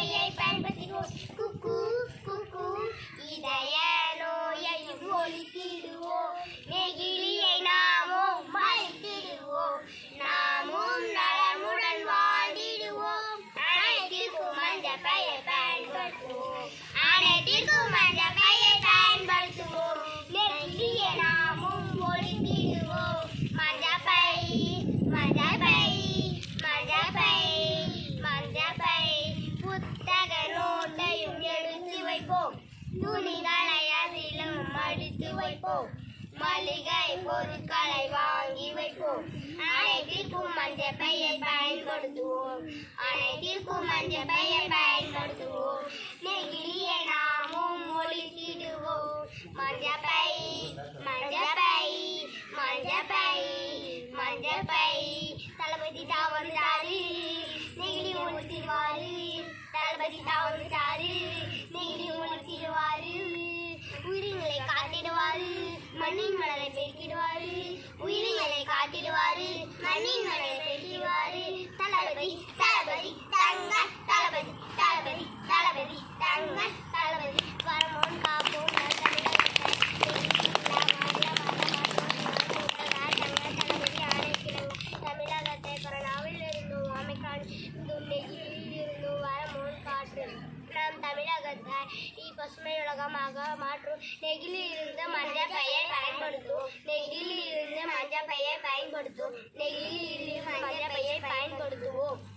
பையை பயன்படுத்திடுவோம் குக்கு குக்கு இதய நோயையும் ஒழித்திடுவோம் நெகிழியை நாமும் மறைத்திடுவோம் நாமும் நலமுடன் வாழ்ந்திடுவோம் அனைத்திற்கும் அந்த பையை பயன்படுத்துவோம் அனைத்திற்கும் அந்த பையை பயன்படுத்துவோம் நெகிழியை நாமும் ஒழித்திடுவோம் மஞ்சப்பை மஞ்சப்பை மஞ்சப்பை மஞ்சப்பை புத்தக நோட்டையும் எடுத்து வைப்போம் துணிகளை அதிலும் மடித்து வைப்போம் மளிகை பொருட்களை வாங்கி வைப்போம் அனைத்திற்கும் மஞ்சள் பையை பயன்படுத்துவோம் அனைத்திற்கும் மஞ்சள் பையை பயன்படுத்துவோம் நெகிழியை நாமும் ஒழித்திடுவோம் மஞ்சள் பை மஞ்சள் பை மஞ்சள் பை மஞ்சள் பை தளபதி தான் வந்துட்டாரு நெகிழி ஒழித்திடுவாரு தளபதி தான் வந்துட்டாரு நெகிழி ஒழித்திடுவாரு உயிரினங்களை காத்திடுவாரு மண்ணின் மணலை பெருக்கிடுவாரு உயிரினங்களை காத்திடுவாரு மண்ணின் மணலை பெருக்கிடுவாரு தளபதி தளபதி தங்க தளபதி தளபதி தளபதி தங்க தளபதி வரமோன் காப்போம் நல் தமிழகத்தை கொரோனாவில் இருந்தும் அமைக்கான் இருந்தும் வரமோன் காற்று நம் தமிழகத்தை பசுமையுலகமாக மாற்றும் நெகிழில் இருந்து மஞ்சள் பையை பயன்படுத்துவோம் நெகிழில் இருந்து மஞ்சள் பையை பயன்படுத்துவோம் நெகிழில் இருந்து மஞ்சள் பையை பயன்படுத்துவோம்